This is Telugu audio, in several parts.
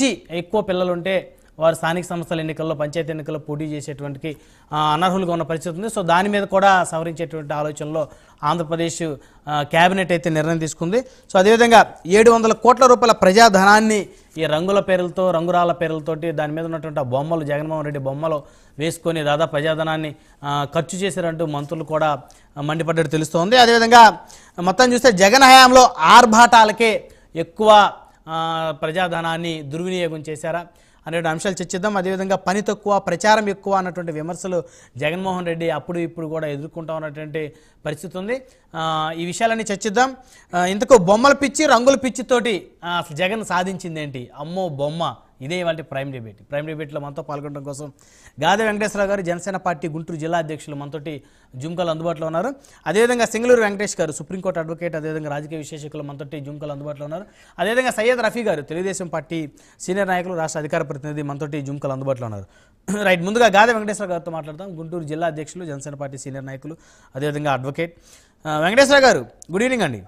మించి ఎక్కువ పిల్లలు ఉంటే వారు స్థానిక సంస్థల ఎన్నికల్లో పంచాయతీ ఎన్నికల్లో పోటీ చేసేటువంటి ఆ, అనర్హులుగా ఉన్న పరిస్థితి ఉంది సో దాని మీద కూడా సవరించేటువంటి ఆలోచనలో ఆంధ్రప్రదేశ్ ఆ, కేబినెట్ అయితే నిర్ణయం తీసుకుంది సో అదేవిధంగా ఏడు వందల కోట్ల రూపాయల ప్రజాధనాన్ని ఈ రంగుల పేర్లతో రంగురాల పేర్లతోటి దాని మీద ఉన్నటువంటి ఆ బొమ్మలు జగన్మోహన్ రెడ్డి బొమ్మలు వేసుకొని దాదాపు ప్రజాధనాన్ని ఆ, ఖర్చు చేశారంటూ మంత్రులు కూడా ఆ, మండిపడ్డట్టు తెలుస్తోంది అదేవిధంగా మొత్తం చూస్తే జగన్ హయాంలో ఆర్భాటాలకే ఎక్కువ ఆ, ప్రజాధనాన్ని దుర్వినియోగం చేశారా అనే అంశాలు చర్చిద్దాం అదేవిధంగా పని తక్కువ ప్రచారం ఎక్కువ అన్నటువంటి విమర్శలు జగన్మోహన్ రెడ్డి అప్పుడు ఇప్పుడు కూడా ఎదుర్కొంటా ఉన్నటువంటి పరిస్థితి ఉంది ఆ, ఈ విషయాలన్నీ చర్చిద్దాం ఆ, ఇంతకు బొమ్మల పిచ్చి రంగుల పిచ్చితోటి ఆ, అసలు జగన్ సాధించింది ఏంటి అమ్మో బొమ్మ ఇదే ఇవాళ ప్రైమ్ డిబేట్ ప్రైమ్ డిబేట్లో మనతో పాల్గొనడం కోసం గాది వెంకటేశ్వరరావు గారు జనసేన పార్టీ గుంటూరు జిల్లా అధ్యక్షులు మనతోటి జుంకలు అందుబాటులో ఉన్నారు అదేవిధంగా సింగళూరు వెంకటేష్ గారు సుప్రీంకోర్టు అడ్వకేట్ అదేవిధంగా రాజకీయ విశేషకులు మనతోటి జుంకలు అందుబాటులో ఉన్నారు అదేవిధంగా సయ్యద్ రఫీ గారు తెలుగుదేశం పార్టీ సీనియర్ నాయకులు రాష్ట్ర అధికార ప్రతినిధి మనతోటి జుంకలు అందుబాటులో ఉన్నారు రైట్ ముందుగా గాది వెంకటేశ్వర గారితో మాట్లాడతాం గుంటూరు జిల్లా అధ్యక్షులు జనసేన పార్టీ సీనియర్ నాయకులు అదేవిధంగా అడ్వకేట్ ఆ, వెంకటేశ్వర గారు గుడ్ ఈవినింగ్ అండి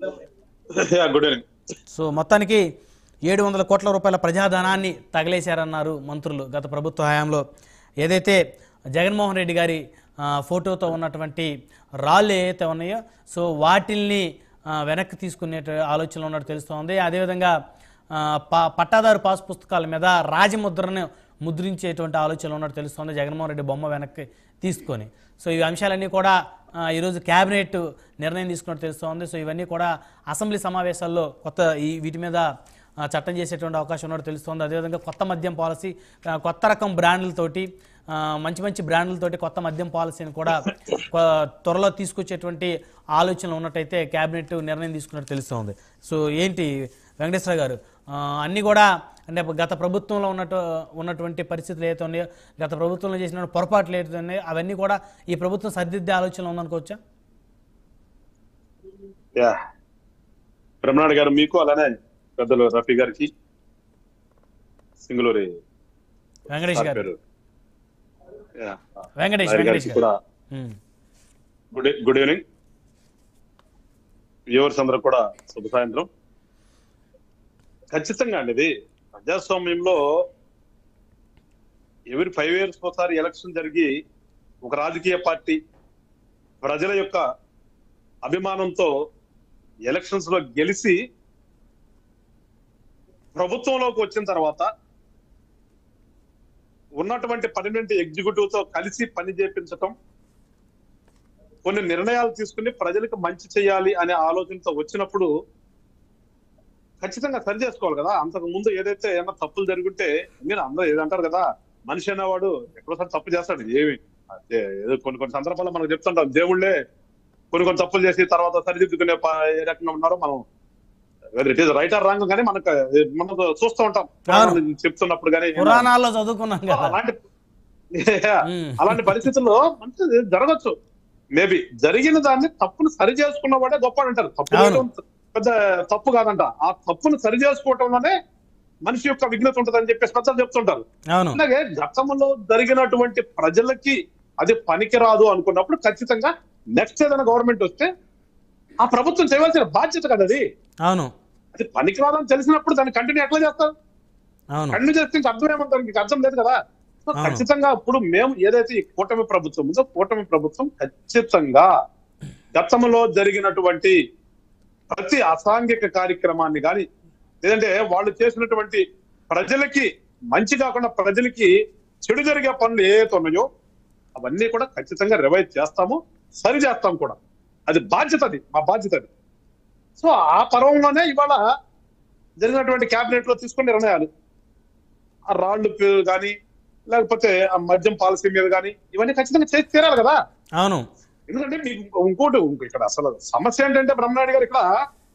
గుడ్ ఈవినింగ్ సో మొత్తానికి ఏడు వందల కోట్ల రూపాయల ప్రజాధనాన్ని తగలేశారన్నారు మంత్రులు గత ప్రభుత్వ హయాంలో ఏదైతే జగన్మోహన్ రెడ్డి గారి ఆ, ఫోటోతో ఉన్నటువంటి రాళ్ళు ఏవైతే ఉన్నాయో సో వాటిల్ని ఆ, వెనక్కి తీసుకునే ఆలోచనలో ఉన్నట్టు తెలుస్తోంది అదేవిధంగా ఆ, ప పట్టాదారు పాస్ పుస్తకాల మీద రాజముద్రను ముద్రించేటువంటి ఆలోచనలో ఉన్నట్టు తెలుస్తోంది జగన్మోహన్ రెడ్డి బొమ్మ వెనక్కి తీసుకొని సో ఈ అంశాలన్నీ కూడా ఆ, ఈరోజు క్యాబినెట్ నిర్ణయం తీసుకున్నట్టు తెలుస్తోంది సో ఇవన్నీ కూడా అసెంబ్లీ సమావేశాల్లో కొత్త ఈ వీటి మీద ఆ, చట్టం చేసేటువంటి అవకాశం ఉన్నట్టు తెలుస్తోంది అదేవిధంగా కొత్త మద్యం పాలసీ ఆ, కొత్త రకం బ్రాండ్లతోటి ఆ, మంచి మంచి బ్రాండ్లతోటి కొత్త మద్యం పాలసీని కూడా కొ- త్వరలో తీసుకొచ్చేటువంటి ఆలోచనలు ఉన్నట్టయితే క్యాబినెట్ నిర్ణయం తీసుకున్నట్టు తెలుస్తోంది సో ఏంటి వెంకటేశ్వర గారు ఆ, అన్నీ కూడా అంటే గత ప్రభుత్వంలో ఉన్నట్టు ఉన్నటువంటి పరిస్థితులు ఏవైతే ఉన్నాయో గత ప్రభుత్వంలో చేసిన పొరపాట్లు ఏవైతే ఉన్నాయో అవన్నీ కూడా ఈ ప్రభుత్వం సరిదిద్దే ఆలోచన ఉందనుకోవచ్చా యా బ్రహ్మనాయుడు గారు మీకు అలానే పెద్దలు రఫీ గారికి సింగులూరి వెంకటేష్ సార్ గారు పేరు యా, వెంకటేష్ నాయుడు వెంకటేష్ గారికి గారు కూడా ఉమ్. గుడ్ ఈ- గుడ్ ఈవినింగ్ వ్యూవర్స్ అందరూ కూడా శుభ సాయంత్రం ఖచ్చితంగా అండి ఇది ప్రజాస్వామ్యంలో ఎవరి ఫైవ్ ఇయర్స్ ఒకసారి ఎలక్షన్ జరిగి ఒక రాజకీయ పార్టీ ప్రజల యొక్క అభిమానంతో ఎలక్షన్స్ లో గెలిచి ప్రభుత్వంలోకి వచ్చిన తర్వాత ఉన్నటువంటి పర్మనెంట్ ఎగ్జిక్యూటివ్ తో కలిసి పని చేపించటం కొన్ని నిర్ణయాలు తీసుకుని ప్రజలకు మంచి చేయాలి అనే ఆలోచనతో వచ్చినప్పుడు ఖచ్చితంగా సరి చేసుకోవాలి కదా అంతకు ముందు ఏదైతే ఏమన్నా తప్పులు జరుగుంటే మీరు అందరూ ఏదంటారు కదా మనిషి అనేవాడు ఎప్పుడోసారి తప్పు చేస్తాడు ఏమి అదే ఏదో కొన్ని కొన్ని సందర్భాల్లో మనం చెప్తుంటాం దేవుళ్ళే కొన్ని కొన్ని తప్పులు చేసి తర్వాత సరిదిద్దుకునే ప- ఏ రకంగా ఉన్నారో మనం it is right or wrong కానీ మనకు మనం చూస్తూ ఉంటాం అవును. చెప్తున్నప్పుడు కానీ పురాణాల్లో చదువుకున్నాం కదా అలాంటి ఉమ్. అలాంటి పరిస్థితుల్లో మంచి జరగచ్చు మేబీ జరిగిన దాన్ని తప్పును సరి చేసుకున్న వాడే గొప్ప అంటారు తప్పు అవును. చేయడం పెద్ద తప్పు కాదంట ఆ తప్పును సరి చేసుకోవటంలోనే మనిషి యొక్క విఘ్నత ఉంటదని చెప్పేసి పెద్దలు చెప్తుంటారు అవును అలాగే గతంలో జరిగినటువంటి ప్రజలకి అది పనికిరాదు అనుకున్నప్పుడు ఖచ్చితంగా నెక్స్ట్ ఏదైనా గవర్నమెంట్ వస్తే ఆ ప్రభుత్వం చేయవలసిన బాధ్యత కదా అది అవును అది పనికిరాదని తెలిసినప్పుడు దాన్ని కంటిన్యూ ఎట్లా చేస్తారు అవును కన్ను చేస్తే ఇంకా అర్థం ఏమంటారు ఇంకా అర్థం లేదు కదా సో అవును. ఖచ్చితంగా ఇప్పుడు మేము ఏదైతే ఈ కూటమి ప్రభుత్వం ఉందో కూటమి ప్రభుత్వం ఖచ్చితంగా గతంలో జరిగినటువంటి ప్రతి అసాంఘిక కార్యక్రమాన్ని కానీ లేదంటే వాళ్ళు చేసినటువంటి ప్రజలకి మంచి కాకుండా ప్రజలకి చెడు జరిగే పనులు ఏవైతే ఉన్నాయో అవన్నీ కూడా ఖచ్చితంగా రివైజ్ చేస్తాము సరి చేస్తాం కూడా అది బాధ్యత అది మా బాధ్యత అది సో ఆ పర్వంలోనే ఇవాళ జరిగినటువంటి కేబినెట్ లో తీసుకున్న నిర్ణయాలు ఆ రాళ్ళు పే- కానీ లేకపోతే ఆ మద్యం పాలసీ మీద కానీ ఇవన్నీ ఖచ్చితంగా చేసి తీరాలి కదా అవును ఎందుకంటే మీకు ఇంకో- ఇంకోటి ఇంకో ఇక్కడ అసలు సమస్య ఏంటంటే బ్రహ్మనాయుడు గారు ఇక్కడ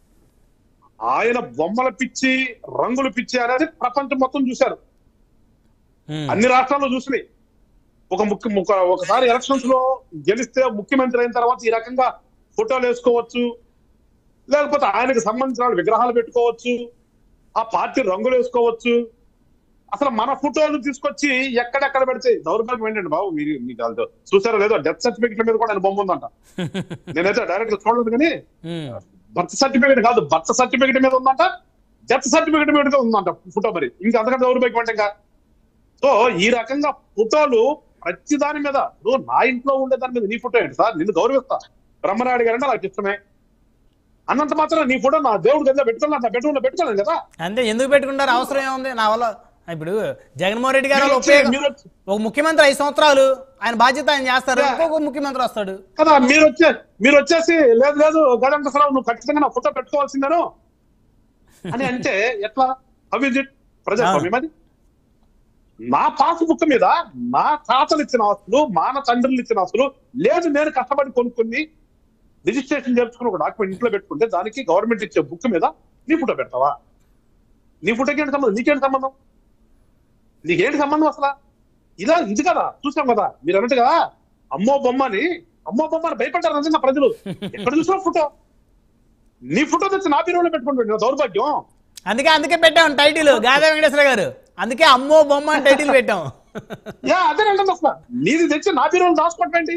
ఆయన బొమ్మల పిచ్చి రంగుల పిచ్చి అనేది ప్రపంచం మొత్తం చూశారు ఉమ్. అన్ని రాష్ట్రాల్లో చూసినాయి ఒక ముఖ్య ఒక- ఒకసారి ఎలక్షన్స్ లో గెలిస్తే ముఖ్యమంత్రి అయిన తర్వాత ఈ రకంగా ఫోటోలు వేసుకోవచ్చు లేకపోతే ఆయనకు సంబంధించిన విగ్రహాలు పెట్టుకోవచ్చు ఆ పార్టీ రంగులు వేసుకోవచ్చు అసలు మన ఫోటోలు తీసుకొచ్చి ఎక్కడెక్కడ పెడితే దౌర్భాగ్యం ఏంటండి బాబు మీరు మీకు అది చూసారో లేదో డెత్ సర్టిఫికెట్ మీద కూడా ఆయన బొమ్మ ఉందంట నేనైతే డైరెక్ట్ గా చూడలేదు కానీ ఉమ్. బర్త్ సర్టిఫికేట్ కాదు బర్త్ సర్టిఫికేట్ మీద ఉందంట డెత్ సర్టిఫికేట్ మీద ఉందంట ఫోటో మరి ఇంకా అంతకంటే దౌర్భాగ్యం అంటే ఇంకా సో ఈ రకంగా ఫోటోలు ప్రతి దాని మీద ఇప్పుడు నా ఇంట్లో ఉండే దాని మీద నీ ఫోటో ఏంటి సార్ నిన్ను గౌరవిస్తా బ్రహ్మనాయుడు గారు అంటే నాకు ఇష్టమే అన్నంత మాత్రం నీ ఫోటో నా దేవుడి గదిలో పెట్టుకోవాలి నా బెడ్రూమ్ లో పెట్టుకోలేను కదా అంతే ఎందుకు పెట్టుకుంటారు అవసరం ఏముంది నా వల్ల ఇప్పుడు జగన్మోహన్ రెడ్డి గారు మీరు వాళ్ళ వచ్చి- ఉపయోగం మీరు వచ్చి- ఒక ముఖ్యమంత్రి ఐదు సంవత్సరాలు ఆయన బాధ్యత ఆయన చేస్తారు Yeah. ఇంకొక ముఖ్యమంత్రి వస్తాడు కదా మీరు వచ్చే మీరు వచ్చేసి లేదు లేదు గడంకసరావు నువ్వు ఖచ్చితంగా నా ఫోటో పెట్టుకోవాల్సిందేను అని అంటే ఎట్లా అవి ప్రజాస్వామ్యం అది నా పాస్ బుక్ మీద నా తాతలు ఇచ్చిన ఆస్తులు మా నా తండ్రులు ఇచ్చిన ఆస్తులు లేదు నేను కష్టపడి కొనుక్కుని రిజిస్ట్రేషన్ చేసుకుని ఒక డాక్యుమెంట్ ఇంట్లో పెట్టుకుంటే దానికి గవర్నమెంట్ ఇచ్చే బుక్ మీద నీ ఫోటో పెడతావా నీ ఫోటోకి ఏంటి సంబంధం నీకేంటి సంబంధం నీకేంటి సంబంధం అసలు ఇలా ఇది కదా చూసాం కదా మీరు అన్నట్టు కదా అమ్మో బొమ్మని అమ్మో బొమ్మని భయపడ్డారు నిజంగా ప్రజలు ఎక్కడ చూసినా ఫోటో నీ ఫోటో తెచ్చి నా బీరువాలో పెట్టుకుంటాడు నా దౌర్భాగ్యం అందుకే అందుకే పెట్టాం టైటిల్ గాదా వెంకటేశ్వర గారు అందుకే అమ్మో బొమ్మ అని టైటిల్ పెట్టాం యా అదే అంటుంది అసలు నీది తెచ్చి నా బీరువాలో దాచుకోవటండి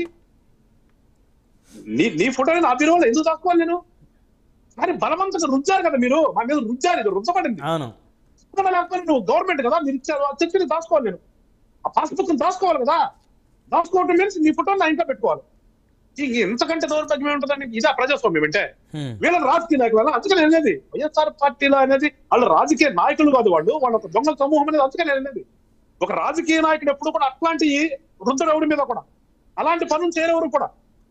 నీ నీ ఫోటోని నా బీరువాలో ఎందుకు దాచుకోవాలి నేను కానీ బలవంతంగా రుద్దారు కదా మీరు మా మీద రుద్దారు ఇది రుద్దబడింది అవును పుస్తకం లేకపోతే నువ్వు గవర్నమెంట్ కదా మీరు ఇచ్చారు ఆ చెక్కి దాచుకోవాలి నేను ఆ పాస్బుక్ దాచుకోవాలి కదా దాచుకోవటం మీన్స్ నీ ఫోటో నా ఇంట్లో పెట్టుకోవాలి ఇంక ఎంతకంటే దౌర్భాగ్యం ఏముంటుందండి ఇదే ప్రజాస్వామ్యం అంటే హ్మ్. వీళ్ళ రాజకీయ నాయకులు అలా అందుకని అనేది వైఎస్ఆర్ పార్టీలో అనేది వాళ్ళు రాజకీయ నాయకులు కాదు వాళ్ళు వాళ్ళ ఒక దొంగల సమూహం అనేది అందుకని అనేది ఒక రాజకీయ నాయకుడు ఎప్పుడు కూడా అట్లాంటి రుద్దుడు ఎవరి మీద కూడా అలాంటి పనులు చేయరెవరు కూడా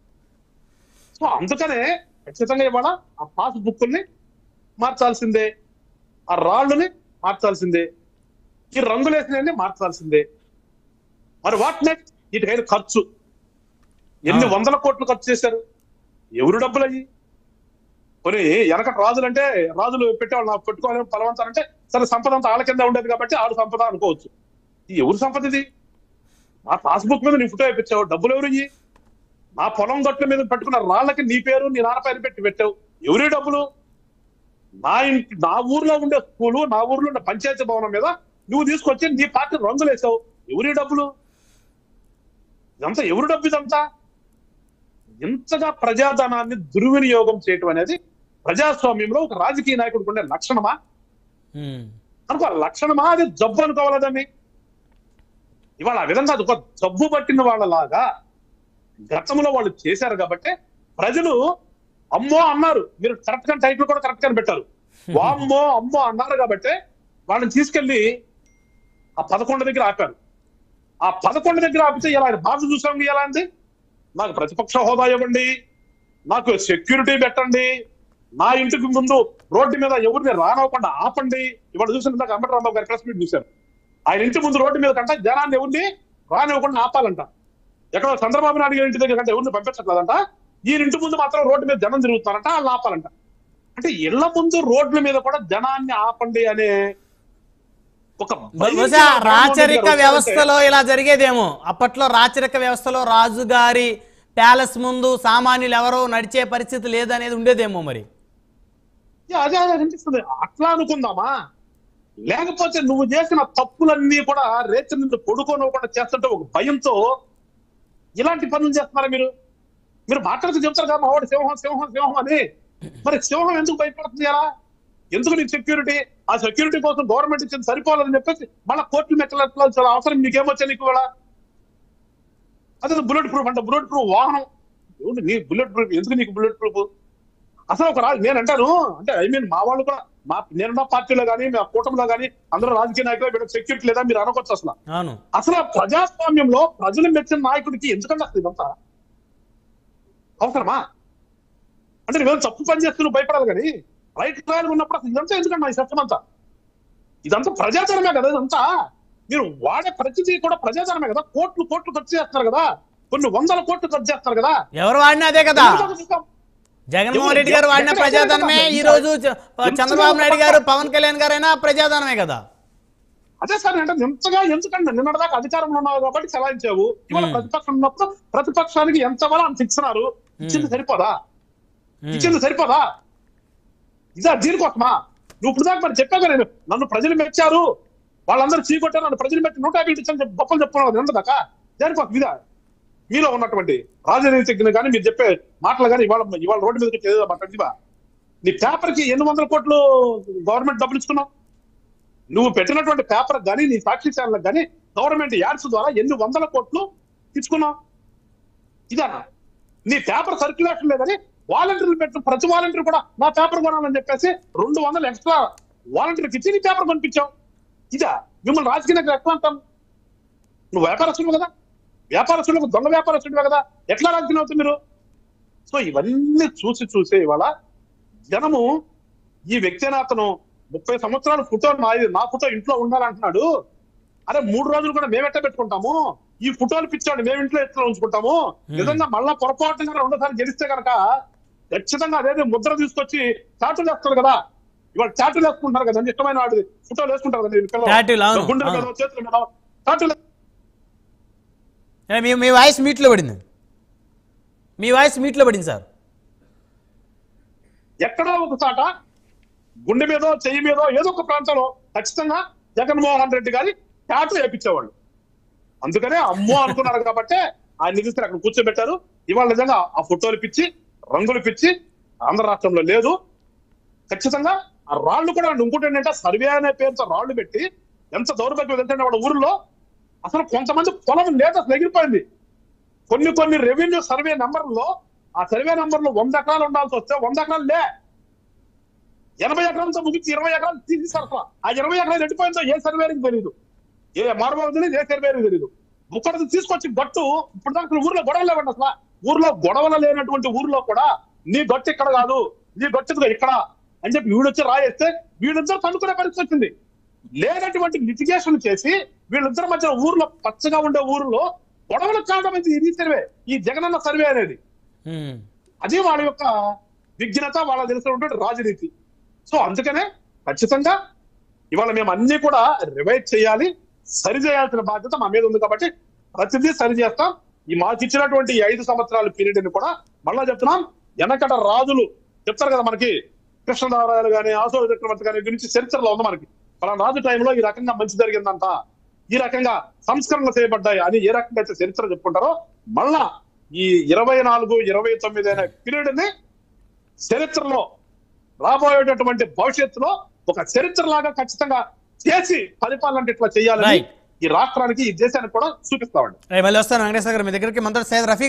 సో అందుకనే ఖచ్చితంగా ఇవాళ ఆ పాస్ బుక్కుల్ని మార్చాల్సిందే ఆ రాళ్ళని మార్చాల్సిందే ఈ రంగులేసినవి మార్చాల్సిందే మరి వాట్ నెక్స్ట్ వీటికైన ఖర్చు ఎన్ని ఆ. వందల కోట్లు ఖర్చు చేశారు ఎవరు డబ్బులు అయ్యి కొన్ని వెనక రాజులు అంటే రాజులు పెట్టేవాళ్ళు నాకు పెట్టుకోవాలని బలవంతాలంటే సరే సంపద అంతా ఆళ్ళ కింద ఉండేది కాబట్టి ఆడు సంపద అనుకోవచ్చు ఇది ఎవరు సంపద ఇది నా పాస్బుక్ మీద నీ ఫోటో వేయించావు డబ్బులు ఎవరు ఇయ్యి నా పొలం గట్ల మీద పెట్టుకున్న రాళ్ళకి నీ పేరు నీ నాన్న పేరు పెట్టి పెట్టావు ఎవరి డబ్బులు నా ఇంటి నా ఊర్లో ఉండే స్కూలు నా ఊర్లో ఉండే పంచాయతీ భవనం మీద నువ్వు తీసుకొచ్చి నీ పార్టీ రంగులు వేసావు ఎవరి డబ్బులు ఇదంతా ఎవరు డబ్బు ఇదంతా ఇంతగా ప్రజాధనాన్ని దుర్వినియోగం చేయటం అనేది ప్రజాస్వామ్యంలో ఒక రాజకీయ నాయకుడికి ఉండే లక్షణమా హ్మ్. అనుకో లక్షణమా అది జబ్బు అనుకోవాలి దాన్ని ఇవాళ ఆ విధంగా అది ఒక జబ్బు పట్టిన వాళ్ళలాగా గతంలో వాళ్ళు చేశారు కాబట్టి ప్రజలు అమ్మో అన్నారు మీరు కరెక్ట్ గా టైటిల్ కూడా కరెక్ట్ గానే పెట్టారు వామ్మో అమ్మో అన్నారు కాబట్టి వాళ్ళని తీసుకెళ్లి ఆ పదకొండు దగ్గర ఆపారు ఆ పదకొండు దగ్గర ఆపితే ఇలా ఆయన బాధ చూసాం ఎలా అండి నాకు ప్రతిపక్ష హోదా ఇవ్వండి నాకు సెక్యూరిటీ పెట్టండి నా ఇంటికి ముందు రోడ్డు మీద ఎవరిని రానవ్వకుండా ఆపండి ఇవాళ చూసిన నాకు అంబటి రాంబాబు గారి ప్రెస్ మీట్ చూశారు ఆయన ఇంటి ముందు రోడ్డు మీద కంట జనాన్ని ఎవరిని రానివ్వకుండా ఆపాలంట ఎక్కడో చంద్రబాబు నాయుడు గారి ఇంటి దగ్గర కంటే ఎవరిని పంపించట్లేదంట ఈయన ఇంటి ముందు మాత్రం రోడ్డు మీద జనం తిరుగుతున్నారంట వాళ్ళు ఆపాలంట అంటే ఇళ్ల ముందు రోడ్ల మీద కూడా జనాన్ని ఆపండి అనే ఒక బహుశా రాచరిక వ్యవస్థలో ఇలా జరిగేదేమో అప్పట్లో రాచరిక వ్యవస్థలో రాజుగారి ప్యాలెస్ ముందు సామాన్యులు ఎవరో నడిచే పరిస్థితి లేదనేది ఉండేదేమో మరి యా, అదే అదే అనిపిస్తుంది అట్లా అనుకుందామా లేకపోతే నువ్వు చేసిన తప్పులన్నీ కూడా రేచ నిన్ను కొడుకోనివ్వకుండా చేస్తుంటే ఒక భయంతో ఇలాంటి పనులు చేస్తున్నారా మీరు మీరు మాట్లాడుతూ చెప్తారు కదా మా వాడు సింహం సింహం సింహం అని మరి సింహం ఎందుకు భయపడుతుంది ఎలా ఎందుకు నీకు సెక్యూరిటీ ఆ సెక్యూరిటీ కోసం గవర్నమెంట్ ఇచ్చింది సరిపోలేదని చెప్పేసి మళ్ళీ కోర్టులు మెట్టాల్సిన అవసరం నీకేమొచ్చా నీకు కూడా అదే బుల్లెట్ ప్రూఫ్ అంటే బుల్లెట్ ప్రూఫ్ వాహనం ఎవరు నీ బుల్లెట్ ప్రూఫ్ ఎందుకు నీకు బుల్లెట్ ప్రూఫ్ అసలు ఒక రాజు నేను అంటాను అంటే ఐ మీన్ మా వాళ్ళు కూడా మా నేనున్న పార్టీలో కానీ మా కూటమిలో కానీ అందరూ రాజకీయ నాయకులు వీళ్ళకి సెక్యూరిటీ లేదా మీరు అనుకోవచ్చు అసలు అవును అసలు ఆ ప్రజాస్వామ్యంలో ప్రజలు మెచ్చిన నాయకుడికి ఎందుకంటే అసలు ఇదంతా అవసరమా అంటే నువ్వేం తప్పు పని చేస్తూ నువ్వు భయపడాలి కానీ రైట్ ట్రయల్ ఉన్నప్పుడు అసలు ఇదంతా ఎందుకంటే ఈ సత్యం అంతా ఇదంతా ప్రజాధనమే కదా ఇదంతా మీరు వాడే ప్రతిదీ కూడా ప్రజాధనమే కదా కోట్లు కోట్లు ఖర్చు చేస్తున్నారు కదా కొన్ని వందల కోట్లు ఖర్చు చేస్తున్నారు కదా ఎవరు వాడినా అదే కదా ఎందుకు చూస్తాం? జగన్మోహన్ రెడ్డి గారు వాడిన ప్రజాధనమే ఈ రోజు చ- చంద్రబాబు నాయుడు గారు పవన్ కళ్యాణ్ గారైనా ప్రజాధనమే కదా అదే సార్ అంటే ఎంతగా ఎందుకంటే నిన్నటిదాకా అధికారంలో ఉన్నావు కాబట్టి చలాయించావు ఇవాళ Hmm. ప్రతిపక్షం ఉన్నప్పుడు ప్రతిపక్షానికి ఎంత బలం అంత ఇస్తున్నారు ఇచ్చింది సరిపోదా ఉమ్. ఇచ్చింది సరిపోదా ఇదా దీనికోసమా నువ్వు ఇప్పుడు దాకా మరి చెప్పాగా నేను నన్ను ప్రజలు మెచ్చారు వాళ్ళందరూ చీకొట్టారు నన్ను ప్రజలు మెచ్చి నూట యాభై ఇచ్చాను చెప్పి గొప్పలు చెప్పుకున్నావు నిన్నదాకా దేనికోసం ఇదా మీలో ఉన్నటువంటి రాజనీతిజ్ఞ కానీ మీరు చెప్పే మాటలు కానీ ఇవాళ ఇవాళ రోడ్డు మీదకి ఏదో మాట్లాడివా నీ పేపర్ కి ఎన్ని వందల కోట్లు గవర్నమెంట్ డబ్బులు ఇచ్చుకున్నావు నువ్వు పెట్టినటువంటి పేపర్ కానీ నీ సాక్షి ఛానల్ కానీ గవర్నమెంట్ యాడ్స్ ద్వారా ఎన్ని వందల కోట్లు ఇచ్చుకున్నావు ఇదన్నా నీ పేపర్ సర్క్యులేషన్ లేదని వాలంటీర్లు పెట్టిన ప్రతి వాలంటీర్ కూడా నా పేపర్ కొనాలని చెప్పేసి రెండు వందలు ఎక్స్ట్రా వాలంటీర్కి ఇచ్చి నీ పేపర్ కొనిపించావు ఇదా మిమ్మల్ని రాజకీయ నాయకులు ఎట్లా అంటాం నువ్వు వ్యాపారస్తుడు కదా వ్యాపారస్తుడు దొంగ వ్యాపారస్తుడు కదా ఎట్లా రాజకీయం అవుతుంది మీరు సో ఇవన్నీ చూసి చూసే ఇవాళ జనము ఈ వ్యక్తి అయినా అతను ముప్పై సంవత్సరాలు ఫోటో నాది నా ఫోటో ఇంట్లో ఉండాలంటున్నాడు అరే మూడు రోజులు కూడా మేము ఎట్ట పెట్టుకుంటాము ఈ ఫోటోలు పిచ్చాడు మేము ఇంట్లో ఎట్లా ఉంచుకుంటాము నిజంగా మళ్ళా పొరపాటుగా రెండోసారి గెలిస్తే కనుక ఖచ్చితంగా అదేదో ముద్ర తీసుకొచ్చి చాటులు వేస్తారు కదా ఇవాళ చాటులు వేసుకుంటారు కదా ఇష్టమైన వాడు ఫోటోలు వేసుకుంటారు కదా ఇంట్లో. చాటులు, అవును, గుండెల మీద అవును. చేతుల మీద చాటులు ఏ, మీ మీ వాయిస్ మీట్లో పడింది మీ వాయిస్ మీట్లో పడింది సార్ ఎక్కడో ఒక చాట గుండె మీదో చెయ్యి మీదో ఏదో ఒక ప్రాంతంలో ఖచ్చితంగా జగన్మోహన్ రెడ్డి గారి టాటూ వేయించేవాళ్ళు అందుకనే అమ్మో అనుకున్నారు కాబట్టి ఆయన నిధిస్తారు అక్కడ కూర్చోబెట్టారు ఇవాళ నిజంగా ఆ ఫోటోలు పిచ్చి రంగులు పిచ్చి ఆంధ్ర రాష్ట్రంలో లేదు ఖచ్చితంగా ఆ రాళ్ళు కూడా ఇంకోటి ఏంటంటే సర్వే అనే పేరుతో రాళ్ళు పెట్టి ఎంత దౌర్భాగ్యం ఏంటంటే వాళ్ళ ఊరిలో అసలు కొంతమంది పొలం లేట ఎగిరిపోయింది కొన్ని కొన్ని రెవెన్యూ సర్వే నంబర్లో ఆ సర్వే నంబర్లో వంద ఎకరాలు ఉండాల్సి వస్తే వంద ఎకరాలు లే ఎనభై ఎకరాలతో ముగించి ఇరవై ఎకరాలు తీసేశారు అసలు ఆ ఇరవై ఎకరాలు ఎట్టిపోయిందో ఏ సర్వేకి తెలియదు ఏ మార్మల్ తెలియదు ఏ సర్వేకి తెలియదు ముక్కడిది తీసుకొచ్చి గట్టు ఇప్పుడు దాకా అసలు ఊర్లో గొడవలు లేవండి అసలు ఊర్లో గొడవలు లేనటువంటి ఊర్లో కూడా నీ గట్టు ఇక్కడ కాదు నీ గట్టు ఇదిగో ఇక్కడ అని చెప్పి వీడొచ్చి రాయేస్తే వీళ్ళిద్దరు తనుకునే పరిస్థితి వచ్చింది లేనటువంటి లిటిగేషన్ చేసి వీళ్ళిద్దరి మధ్య ఊర్లో పచ్చగా ఉండే ఊర్లో గొడవలకు కారణమైంది ఇది సర్వే ఈ జగనన్న సర్వే అనేది ఉమ్. అది వాళ్ళ యొక్క విజ్ఞత వాళ్ళ తెలిసినటువంటి రాజనీతి సో అందుకనే ఖచ్చితంగా ఇవాళ మేము అన్ని కూడా రివైజ్ చేయాలి సరి చేయాల్సిన బాధ్యత మా మీద ఉంది కాబట్టి ప్రతిదీ సరి చేస్తాం ఈ మాకు ఇచ్చినటువంటి ఈ ఐదు సంవత్సరాల పీరియడ్ ని కూడా మళ్ళా చెప్తున్నాం వెనకట రాజులు చెప్తారు కదా మనకి కృష్ణనారాయణ గాని ఆశోక చక్రవర్తి గాని గురించి చరిత్రలో ఉంది మనకి పలానా రాజు టైంలో ఈ రకంగా మంచి జరిగిందంట ఈ రకంగా సంస్కరణ చేయబడ్డాయి అని ఏ రకంగా అయితే చరిత్ర చెప్పుకుంటారో మళ్ళా ఈ ఇరవై నాలుగు ఇరవై తొమ్మిది అనే పీరియడ్ ని చరిత్రలో రాబోయేటటువంటి భవిష్యత్తులో ఒక చరిత్ర లాగా ఖచ్చితంగా చేసి పరిపాలన అంటే ఇట్లా చేయాలని Right. ఈ రాష్ట్రానికి ఈ దేశానికి కూడా చూపిస్తామండి రేపు మళ్ళీ వస్తాను వెంకటేశ్వర గారు మీ దగ్గరికి మనతో సైద్ రఫీ